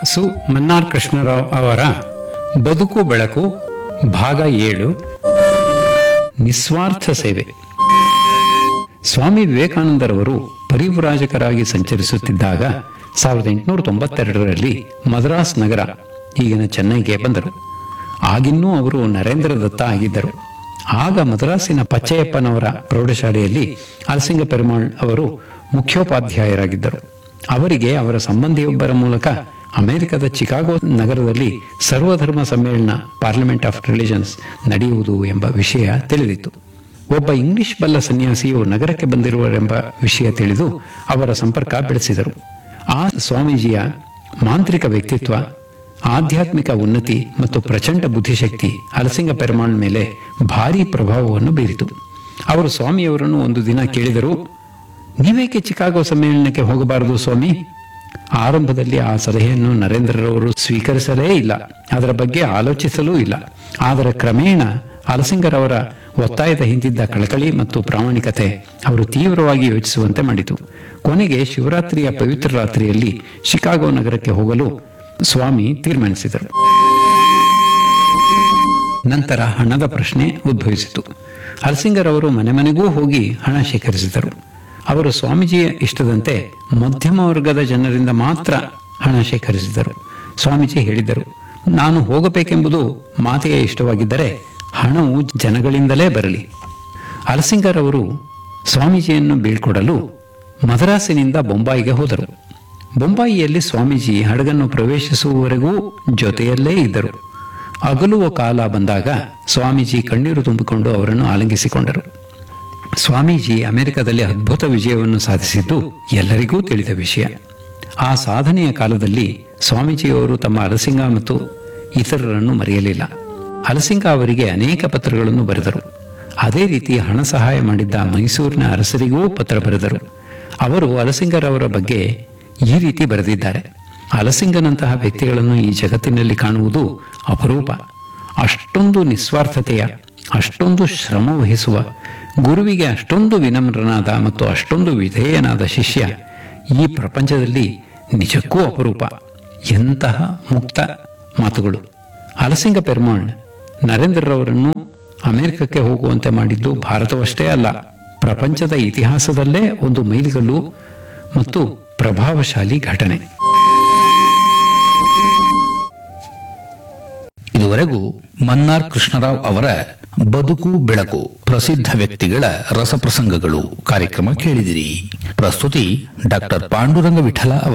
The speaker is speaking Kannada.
ಸು ಮನ್ನಾರ್ ಕೃಷ್ಣರಾವ್ ಅವರ ಬದುಕು ಬೆಳಕು ಭಾಗ ಏಳು ನಿಸ್ವಾರ್ಥ ಸೇವೆ ಸ್ವಾಮಿ ವಿವೇಕಾನಂದರವರು ಪರಿವ್ರಾಜಕರಾಗಿ ಸಂಚರಿಸುತ್ತಿದ್ದಾಗ ಸಾವಿರದ ಎಂಟುನೂರ ತೊಂಬತ್ತೆರಡರಲ್ಲಿ ಮದ್ರಾಸ್ ನಗರ ಈಗಿನ ಚೆನ್ನೈಗೆ ಬಂದರು ಆಗಿನ್ನೂ ಅವರು ನರೇಂದ್ರ ದತ್ತ ಆಗಿದ್ದರು ಆಗ ಮದ್ರಾಸಿನ ಪಚ್ಚಯ್ಯಪ್ಪನವರ ಪ್ರೌಢಶಾಲೆಯಲ್ಲಿ ಅಲಸಿಂಗ ಪೆರುಮಾಳ್ ಅವರು ಮುಖ್ಯೋಪಾಧ್ಯಾಯರಾಗಿದ್ದರು ಅವರಿಗೆ ಅವರ ಸಂಬಂಧಿಯೊಬ್ಬರ ಮೂಲಕ ಅಮೆರಿಕದ ಚಿಕಾಗೋ ನಗರದಲ್ಲಿ ಸರ್ವಧರ್ಮ ಸಮ್ಮೇಳನ ಪಾರ್ಲಿಮೆಂಟ್ ಆಫ್ ರಿಲಿಜನ್ಸ್ ನಡೆಯುವುದು ಎಂಬ ವಿಷಯ ತಿಳಿದಿತ್ತು ಒಬ್ಬ ಇಂಗ್ಲಿಷ್ ಬಲ್ಲ ಸನ್ಯಾಸಿಯು ನಗರಕ್ಕೆ ಬಂದಿರುವರೆಂಬ ವಿಷಯ ತಿಳಿದು ಅವರ ಸಂಪರ್ಕ ಬೆಳೆಸಿದರು ಆ ಸ್ವಾಮೀಜಿಯ ಮಾಂತ್ರಿಕ ವ್ಯಕ್ತಿತ್ವ ಆಧ್ಯಾತ್ಮಿಕ ಉನ್ನತಿ ಮತ್ತು ಪ್ರಚಂಡ ಬುದ್ಧಿಶಕ್ತಿ ಹಲಸಿಂಗ ಪೆರುಮಾಳ್ ಮೇಲೆ ಭಾರೀ ಪ್ರಭಾವವನ್ನು ಬೀರಿತು ಅವರು ಸ್ವಾಮಿಯವರನ್ನು ಒಂದು ದಿನ ಕೇಳಿದರು ನೀವೇಕೆ ಚಿಕಾಗೋ ಸಮ್ಮೇಳನಕ್ಕೆ ಹೋಗಬಾರದು ಸ್ವಾಮಿ ಆರಂಭದಲ್ಲಿ ಆ ಸಲಹೆಯನ್ನು ನರೇಂದ್ರರವರು ಸ್ವೀಕರಿಸಲೇ ಇಲ್ಲ ಅದರ ಬಗ್ಗೆ ಆಲೋಚಿಸಲೂ ಇಲ್ಲ ಆದರೆ ಕ್ರಮೇಣ ಅಲಸಿಂಗರವರ ಒತ್ತಾಯದ ಹಿಂದಿದ್ದ ಕಳಕಳಿ ಮತ್ತು ಪ್ರಾಮಾಣಿಕತೆ ಅವರು ತೀವ್ರವಾಗಿ ಯೋಚಿಸುವಂತೆ ಮಾಡಿತು ಕೊನೆಗೆ ಶಿವರಾತ್ರಿಯ ಪವಿತ್ರ ರಾತ್ರಿಯಲ್ಲಿ ಶಿಕಾಗೋ ನಗರಕ್ಕೆ ಹೋಗಲು ಸ್ವಾಮಿ ತೀರ್ಮಾನಿಸಿದರು ನಂತರ ಹಣದ ಪ್ರಶ್ನೆ ಉದ್ಭವಿಸಿತು ಹಲಸಿಂಗರ್ ಅವರು ಮನೆ ಮನೆಗೂ ಹೋಗಿ ಹಣ ಶೇಖರಿಸಿದರು ಅವರು ಸ್ವಾಮೀಜಿಯ ಇಷ್ಟದಂತೆ ಮಧ್ಯಮ ವರ್ಗದ ಜನರಿಂದ ಮಾತ್ರ ಹಣ ಶೇಖರಿಸಿದರು ಸ್ವಾಮೀಜಿ ಹೇಳಿದರು ನಾನು ಹೋಗಬೇಕೆಂಬುದು ಮಾತೆಯ ಇಷ್ಟವಾಗಿದ್ದರೆ ಹಣವು ಜನಗಳಿಂದಲೇ ಬರಲಿ ಅಲಸಿಂಗರ್ ಅವರು ಸ್ವಾಮೀಜಿಯನ್ನು ಬೀಳ್ಕೊಡಲು ಮದ್ರಾಸಿನಿಂದ ಬೊಂಬಾಯಿಗೆ ಹೋದರು ಬೊಂಬಾಯಿಯಲ್ಲಿ ಸ್ವಾಮೀಜಿ ಹಡಗನ್ನು ಪ್ರವೇಶಿಸುವವರೆಗೂ ಜೊತೆಯಲ್ಲೇ ಇದ್ದರು ಅಗಲುವ ಕಾಲ ಬಂದಾಗ ಸ್ವಾಮೀಜಿ ಕಣ್ಣೀರು ತುಂಬಿಕೊಂಡು ಅವರನ್ನು ಆಲಿಂಗಿಸಿಕೊಂಡರು ಸ್ವಾಮೀಜಿ ಅಮೆರಿಕದಲ್ಲಿ ಅದ್ಭುತ ವಿಜಯವನ್ನು ಸಾಧಿಸಿದ್ದು ಎಲ್ಲರಿಗೂ ತಿಳಿದ ವಿಷಯ ಆ ಸಾಧನೆಯ ಕಾಲದಲ್ಲಿ ಸ್ವಾಮೀಜಿಯವರು ತಮ್ಮ ಅಲಸಿಂಗ ಮತ್ತು ಇತರರನ್ನು ಮರೆಯಲಿಲ್ಲ ಅಲಸಿಂಗ ಅವರಿಗೆ ಅನೇಕ ಪತ್ರಗಳನ್ನು ಬರೆದರು ಅದೇ ರೀತಿ ಹಣ ಸಹಾಯ ಮಾಡಿದ್ದ ಮೈಸೂರಿನ ಅರಸರಿಗೂ ಪತ್ರ ಬರೆದರು ಅವರು ಅಲಸಿಂಗರವರ ಬಗ್ಗೆ ಈ ರೀತಿ ಬರೆದಿದ್ದಾರೆ ಅಲಸಿಂಗನಂತಹ ವ್ಯಕ್ತಿಗಳನ್ನು ಈ ಜಗತ್ತಿನಲ್ಲಿ ಕಾಣುವುದು ಅಪರೂಪ ಅಷ್ಟೊಂದು ನಿಸ್ವಾರ್ಥತೆಯ ಅಷ್ಟೊಂದು ಶ್ರಮ ವಹಿಸುವ ಗುರುವಿಗೆ ಅಷ್ಟೊಂದು ವಿನಮ್ರನಾದ ಮತ್ತು ಅಷ್ಟೊಂದು ವಿಧೇಯನಾದ ಶಿಷ್ಯ ಈ ಪ್ರಪಂಚದಲ್ಲಿ ನಿಜಕ್ಕೂ ಅಪರೂಪ ಎಂತಹ ಮುಕ್ತ ಮಾತುಗಳು ಹಲಸಿಂಗ ಪೆರ್ಮಾಳ್ ನರೇಂದ್ರರವರನ್ನು ಅಮೆರಿಕಕ್ಕೆ ಹೋಗುವಂತೆ ಮಾಡಿದ್ದು ಭಾರತವಷ್ಟೇ ಅಲ್ಲ ಪ್ರಪಂಚದ ಇತಿಹಾಸದಲ್ಲೇ ಒಂದು ಮೈಲಿಗಲ್ಲು ಮತ್ತು ಪ್ರಭಾವಶಾಲಿ ಘಟನೆ ಇದುವರೆಗೂ ಮನ್ನಾರ್ ಕೃಷ್ಣರಾವ್ ಅವರ ಬದುಕು ಬೆಳಕು ಪ್ರಸಿದ್ಧ ವ್ಯಕ್ತಿಗಳ ರಸಪ್ರಸಂಗಗಳು ಕಾರ್ಯಕ್ರಮ ಕೇಳಿದಿರಿ ಪ್ರಸ್ತುತಿ ಡಾಕ್ಟರ್ ಪಾಂಡುರಂಗ ವಿಠಲ ಅವರು